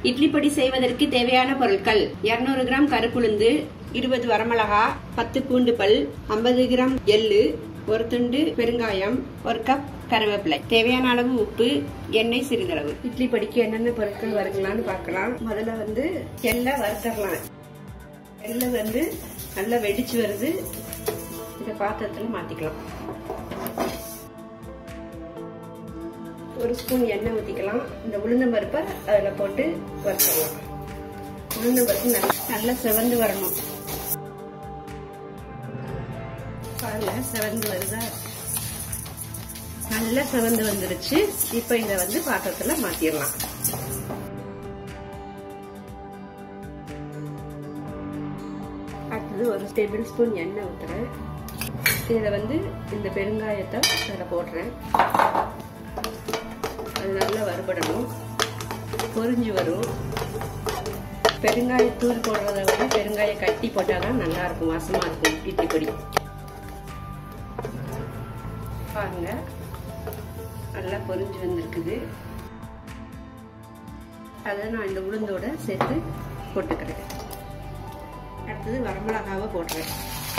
இட்லி பொடி செய்வதற்கு தேவையான பொருட்கள் 200 கிராம் கருப்புளுந்து இருபது வரமிளகா பத்து பூண்டு பல் ஐம்பது கிராம் எள்ளு ஒரு துண்டு பெருங்காயம் ஒரு கப் கருவேப்பிலை தேவையான அளவு உப்பு எண்ணெய் சிறிதளவு இட்லி பொடிக்கு என்னென்ன பொருட்கள் வறுக்கலாம்னு பார்க்கலாம் முதல்ல வந்து எள்ளை வறுத்தரலாம் எள்ளு வந்து நல்லா வெடிச்சு வருது இந்த பாத்திரத்துல மாத்திக்கலாம் ஒரு ஸ்பூன் எண்ணெய் ஊற்றிக்கலாம் இந்த உளுந்தம் பருப்பை அதில் போட்டு வறுத்துடலாம் உளுந்தம் பருப்பு நல்லா நல்லா செவந்து வரணும் பாருங்க செவந்து வருதா நல்லா செவந்து வந்துருச்சு இப்போ இதை வந்து பாத்திரத்துல மாத்திரலாம் அடுத்தது ஒரு டேபிள் ஸ்பூன் எண்ணெய் ஊற்றுறேன் இதில் வந்து இந்த பெருங்காயத்தை அதில் போடுறேன் அது நல்லா வறுபடணும் பொரிஞ்சு வரும் பெருங்காயத்தூள் போடுறத விட பெருங்காய கட்டி போட்டால் தான் நல்லா இருக்கும் வாசமாக இருக்கும் இட்லி பொடி பாருங்க நல்லா பொரிஞ்சு வந்திருக்குது அதை நான் இந்த உளுந்தோட சேர்த்து போட்டுக்கிறேன் அடுத்தது வரமிளகாவை போடுறேன்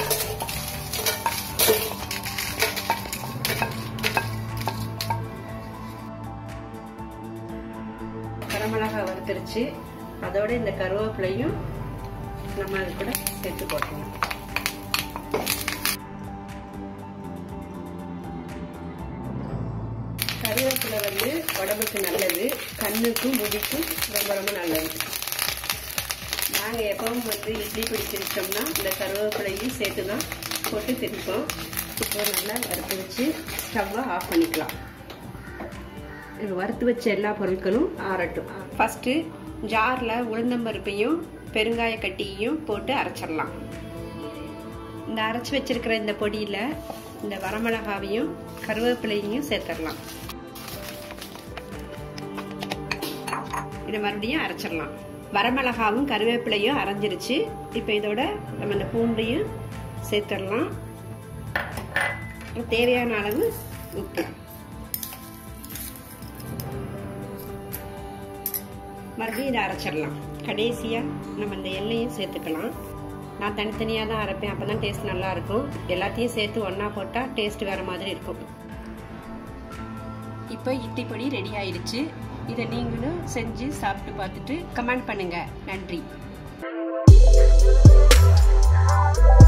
வரமிளகா வறுத்துருச்சு அதோட இந்த கருவேப்பிலையும் நம்ம அது கூட சேர்த்து போட்டுக்கலாம் கருவேப்பிலை வந்து உடம்புக்கு நல்லது கண்ணுக்கும் முடிக்கும் ரொம்ப ரொம்ப நல்லது நாங்கள் எப்பவும் வந்து இட்லி பிடிச்சிருச்சோம்னா இந்த கருவேப்பிலையும் சேர்த்து தான் போட்டு திரிப்போம் இப்போ நல்லா வறுத்து வச்சு ஸ்டவ்வை ஆஃப் பண்ணிக்கலாம் வறுத்து வச்ச எல்லா பொருட்களும் ஆறட்டும் ஃபஸ்ட்டு ஜாரில் உளுந்தம்பருப்பையும் பெருங்காய கட்டியையும் போட்டு அரைச்சிடலாம் இந்த அரைச்சி வச்சிருக்கிற இந்த பொடியில் இந்த வரமிளகாவையும் கருவேப்பிலையும் சேர்த்துடலாம் இதை மறுபடியும் அரைச்சிடலாம் வரமிளகாவும் கருவேப்பிலையும் அரைஞ்சிருச்சு இப்போ இதோட நம்ம இந்த பூண்டையும் சேர்த்துடலாம் தேவையான அளவு உப்பு மறுபடியும் இதை அரைச்சிடலாம் கடைசியாக நம்ம இந்த எண்ணெயும் சேர்த்துக்கலாம் நான் தனித்தனியாக தான் அரைப்பேன் அப்போ தான் டேஸ்ட் நல்லாயிருக்கும் எல்லாத்தையும் சேர்த்து ஒன்றா போட்டால் டேஸ்ட் வேறு மாதிரி இருக்கும் இப்போ இட்லி பொடி ரெடி ஆயிடுச்சு இதை நீங்களும் செஞ்சு சாப்பிட்டு பார்த்துட்டு கமெண்ட் பண்ணுங்கள் நன்றி